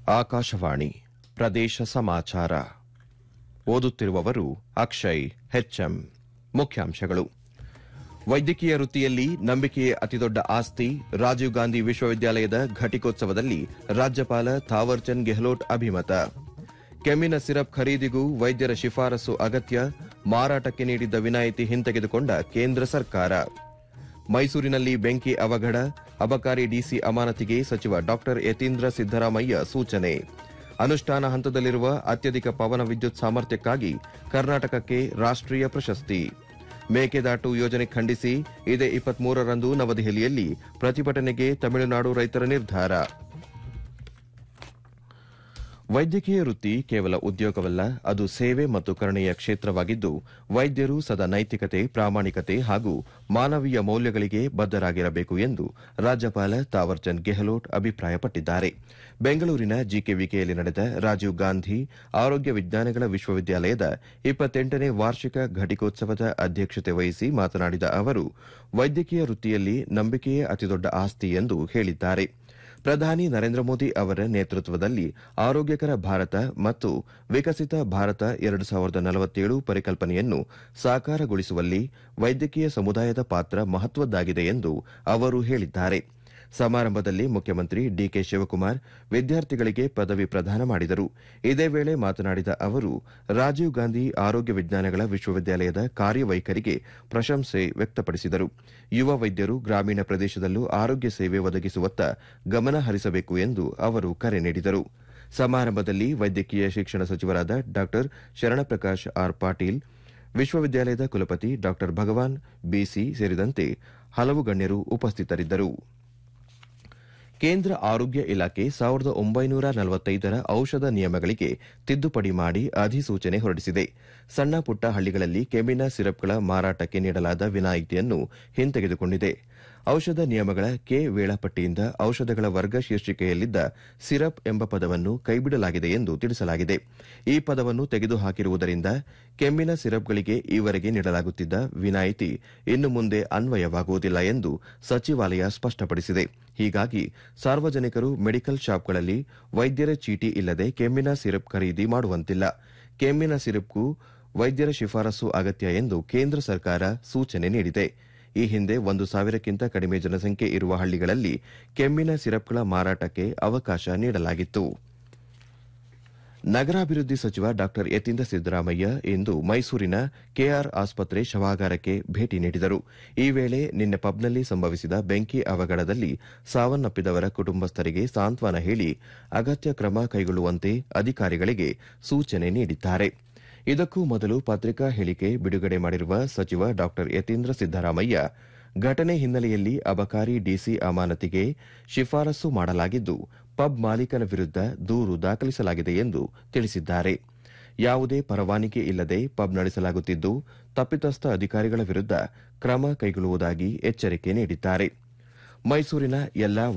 ಆಕಾಶವಾಣಿ ಪ್ರದೇಶ ಸಮಾಚಾರ ಓದುತ್ತಿರುವವರು ಅಕ್ಷಯ್ ಹೆಚ್ಎಂ ಮುಖ್ಯಾಂಶಗಳು ವೈದ್ಯಕೀಯ ವೃತ್ತಿಯಲ್ಲಿ ನಂಬಿಕೆಯೇ ಅತಿದೊಡ್ಡ ಆಸ್ತಿ ರಾಜೀವ್ ಗಾಂಧಿ ವಿಶ್ವವಿದ್ಯಾಲಯದ ಘಟಿಕೋತ್ಸವದಲ್ಲಿ ರಾಜ್ಯಪಾಲ ಥಾವರ್ಚಂದ್ ಗೆಹ್ಲೋಟ್ ಅಭಿಮತ ಕೆಮ್ಮಿನ ಸಿರಪ್ ಖರೀದಿಗೂ ವೈದ್ಯರ ಶಿಫಾರಸು ಅಗತ್ಯ ಮಾರಾಟಕ್ಕೆ ನೀಡಿದ್ದ ವಿನಾಯಿತಿ ಹಿಂತೆಗೆದುಕೊಂಡ ಕೇಂದ್ರ ಸರ್ಕಾರ ಮೈಸೂರಿನಲ್ಲಿ ಬೆಂಕಿ ಅವಘಡ ಅಬಕಾರಿ ಡಿಸಿ ಅಮಾನತಿಗೆ ಸಚಿವ ಡಾ ಯತೀಂದ್ರ ಸಿದ್ದರಾಮಯ್ಯ ಸೂಚನೆ ಅನುಷ್ಠಾನ ಹಂತದಲ್ಲಿರುವ ಅತ್ಯಧಿಕ ಪವನ ವಿದ್ಯುತ್ ಸಾಮರ್ಥ್ಯಕ್ಕಾಗಿ ಕರ್ನಾಟಕಕ್ಕೆ ರಾಷ್ಟೀಯ ಪ್ರಶಸ್ತಿ ಮೇಕೆದಾಟು ಯೋಜನೆ ಖಂಡಿಸಿ ಇದೇ ಇಪ್ಪತ್ಮೂರರಂದು ನವದೆಹಲಿಯಲ್ಲಿ ಪ್ರತಿಭಟನೆಗೆ ತಮಿಳುನಾಡು ರೈತರ ನಿರ್ಧಾರ ವೈದ್ಯಕೀಯ ವೃತ್ತಿ ಕೇವಲ ಉದ್ಯೋಗವಲ್ಲ ಅದು ಸೇವೆ ಮತ್ತು ಕರುಣೆಯ ಕ್ಷೇತ್ರವಾಗಿದ್ದು ವೈದ್ಯರು ಸದಾ ನೈತಿಕತೆ ಪ್ರಾಮಾಣಿಕತೆ ಹಾಗೂ ಮಾನವೀಯ ಮೌಲ್ಯಗಳಿಗೆ ಬದ್ದರಾಗಿರಬೇಕು ಎಂದು ರಾಜ್ಯಪಾಲ ತಾವರ್ಚಂದ್ ಗೆಹ್ಲೋಟ್ ಅಭಿಪ್ರಾಯಪಟ್ಟಿದ್ದಾರೆ ಬೆಂಗಳೂರಿನ ಜಿಕೆವಿಕೆಯಲ್ಲಿ ನಡೆದ ರಾಜೀವ್ ಗಾಂಧಿ ಆರೋಗ್ಯ ವಿಜ್ಞಾನಗಳ ವಿಶ್ವವಿದ್ಯಾಲಯದ ಇಪ್ಪತ್ತೆಂಟನೇ ವಾರ್ಷಿಕ ಘಟಿಕೋತ್ಸವದ ಅಧ್ಯಕ್ಷತೆ ವಹಿಸಿ ಮಾತನಾಡಿದ ಅವರು ವೈದ್ಯಕೀಯ ವೃತ್ತಿಯಲ್ಲಿ ನಂಬಿಕೆಯೇ ಅತಿದೊಡ್ಡ ಆಸ್ತಿ ಎಂದು ಹೇಳಿದ್ದಾರೆ ಪ್ರಧಾನಿ ನರೇಂದ್ರ ಮೋದಿ ಅವರ ನೇತೃತ್ವದಲ್ಲಿ ಆರೋಗ್ಯಕರ ಭಾರತ ಮತ್ತು ವಿಕಸಿತ ಭಾರತ ಎರಡು ಸಾವಿರದ ನಲವತ್ತೇಳು ಪರಿಕಲ್ಪನೆಯನ್ನು ಸಾಕಾರಗೊಳಿಸುವಲ್ಲಿ ವೈದ್ಯಕೀಯ ಸಮುದಾಯದ ಪಾತ್ರ ಮಹತ್ವದ್ದಾಗಿದೆ ಎಂದು ಅವರು ಹೇಳಿದ್ದಾರೆ ಸಮಾರಂಭದಲ್ಲಿ ಮುಖ್ಯಮಂತ್ರಿ ಡಿಕೆ ಶಿವಕುಮಾರ್ ವಿದ್ಯಾರ್ಥಿಗಳಿಗೆ ಪದವಿ ಪ್ರದಾನ ಮಾಡಿದರು ಇದೇ ವೇಳೆ ಮಾತನಾಡಿದ ಅವರು ರಾಜೀವ್ ಗಾಂಧಿ ಆರೋಗ್ಯ ವಿಜ್ಞಾನಗಳ ವಿಶ್ವವಿದ್ಯಾಲಯದ ಕಾರ್ಯವೈಖರಿಗೆ ಪ್ರಶಂಸೆ ವ್ಯಕ್ತಪಡಿಸಿದರು ಯುವ ವೈದ್ಯರು ಗ್ರಾಮೀಣ ಪ್ರದೇಶದಲ್ಲೂ ಆರೋಗ್ಯ ಸೇವೆ ಒದಗಿಸುವತ್ತ ಗಮನ ಹರಿಸಬೇಕು ಎಂದು ಅವರು ಕರೆ ನೀಡಿದರು ಸಮಾರಂಭದಲ್ಲಿ ವೈದ್ಯಕೀಯ ಶಿಕ್ಷಣ ಸಚಿವರಾದ ಡಾ ಶರಣಪ್ರಕಾಶ್ ಆರ್ ಪಾಟೀಲ್ ವಿಶ್ವವಿದ್ಯಾಲಯದ ಕುಲಪತಿ ಡಾ ಭಗವಾನ್ ಬಿಸಿ ಸೇರಿದಂತೆ ಹಲವು ಗಣ್ಯರು ಉಪಸ್ಥಿತರಿದ್ದರು ಕೇಂದ್ರ ಆರೋಗ್ಯ ಇಲಾಖೆ ಸಾವಿರದ ಒಂಬೈನೂರ ನಲವತ್ತೈದರ ಔಷಧ ನಿಯಮಗಳಿಗೆ ತಿದ್ದುಪಡಿ ಮಾಡಿ ಅಧಿಸೂಚನೆ ಹೊರಡಿಸಿದೆ ಸಣ್ಣ ಪುಟ್ಟ ಹಳ್ಳಿಗಳಲ್ಲಿ ಕೆಮ್ಮಿನ ಸಿರಪ್ಗಳ ಮಾರಾಟಕ್ಕೆ ನೀಡಲಾದ ವಿನಾಯಿತಿಯನ್ನು ಹಿಂತೆಗೆದುಕೊಂಡಿದೆ ಔಷಧ ನಿಯಮಗಳ ಕೆ ವೇಳಾಪಟ್ಟಿಯಿಂದ ಔಷಧಗಳ ವರ್ಗ ಶೀರ್ಷಿಕೆಯಲ್ಲಿದ್ದ ಸಿರಪ್ ಎಂಬ ಪದವನ್ನು ಕೈಬಿಡಲಾಗಿದೆ ಎಂದು ತಿಳಿಸಲಾಗಿದೆ ಈ ಪದವನ್ನು ತೆಗೆದುಹಾಕಿರುವುದರಿಂದ ಕೆಮ್ಮಿನ ಸಿರಪ್ಗಳಿಗೆ ಈವರೆಗೆ ನೀಡಲಾಗುತ್ತಿದ್ದ ವಿನಾಯಿತಿ ಇನ್ನು ಮುಂದೆ ಅನ್ವಯವಾಗುವುದಿಲ್ಲ ಎಂದು ಸಚಿವಾಲಯ ಸ್ಪಷ್ಟಪಡಿಸಿದೆ ಹೀಗಾಗಿ ಸಾರ್ವಜನಿಕರು ಮೆಡಿಕಲ್ ಶಾಪ್ಗಳಲ್ಲಿ ವೈದ್ಯರ ಚೀಟಿ ಇಲ್ಲದೆ ಕೆಮ್ಮಿನ ಸಿರಪ್ ಖರೀದಿ ಮಾಡುವಂತಿಲ್ಲ ಕೆಮ್ಮಿನ ಸಿರಪ್ಗೂ ವೈದ್ಯರ ಶಿಫಾರಸು ಅಗತ್ಯ ಎಂದು ಕೇಂದ್ರ ಸರ್ಕಾರ ಸೂಚನೆ ನೀಡಿದೆ ಈ ಹಿಂದೆ ಒಂದು ಸಾವಿರಕ್ಕಿಂತ ಕಡಿಮೆ ಜನಸಂಖ್ಯೆ ಇರುವ ಹಳ್ಳಿಗಳಲ್ಲಿ ಕೆಮ್ಮಿನ ಸಿರಪ್ಗಳ ಮಾರಾಟಕ್ಕೆ ಅವಕಾಶ ನೀಡಲಾಗಿತ್ತು ನಗರಾಭಿವೃದ್ಧಿ ಸಚಿವ ಡಾ ಯತೀಂದ್ರ ಸಿದ್ದರಾಮಯ್ಯ ಇಂದು ಮೈಸೂರಿನ ಕೆಆರ್ ಆಸ್ಪತ್ರೆ ಶವಾಗಾರಕ್ಕೆ ಭೇಟಿ ನೀಡಿದರು ಈ ವೇಳೆ ನಿನ್ನೆ ಪಬ್ನಲ್ಲಿ ಸಂಭವಿಸಿದ ಬೆಂಕಿ ಅವಘಡದಲ್ಲಿ ಸಾವನ್ನಪ್ಪಿದವರ ಕುಟುಂಬಸ್ಥರಿಗೆ ಸಾಂತ್ವನ ಹೇಳಿ ಅಗತ್ಯ ಕ್ರಮ ಕೈಗೊಳ್ಳುವಂತೆ ಅಧಿಕಾರಿಗಳಿಗೆ ಸೂಚನೆ ನೀಡಿದ್ದಾರೆ ಇದಕ್ಕೂ ಮೊದಲು ಪತ್ರಿಕಾ ಹೇಳಿಕೆ ಬಿಡುಗಡೆ ಮಾಡಿರುವ ಸಚಿವ ಡಾ ಯತೀಂದ್ರ ಸಿದ್ದರಾಮಯ್ಯ ಘಟನೆ ಹಿನ್ನೆಲೆಯಲ್ಲಿ ಅಬಕಾರಿ ಡಿಸಿ ಅಮಾನತಿಗೆ ಶಿಫಾರಸು ಮಾಡಲಾಗಿದ್ದು ಪಬ್ ಮಾಲೀಕನ ವಿರುದ್ದ ದೂರು ದಾಖಲಿಸಲಾಗಿದೆ ಎಂದು ತಿಳಿಸಿದ್ದಾರೆ ಯಾವುದೇ ಪರವಾನಗಿ ಇಲ್ಲದೆ ಪಬ್ ನಡೆಸಲಾಗುತ್ತಿದ್ದು ತಪ್ಪಿತಸ್ಥ ಅಧಿಕಾರಿಗಳ ವಿರುದ್ದ ಕ್ರಮ ಕೈಗೊಳ್ಳುವುದಾಗಿ ಎಚ್ಚರಿಕೆ ನೀಡಿದ್ದಾರೆ ಮೈಸೂರಿನ ಎಲ್ಲಾ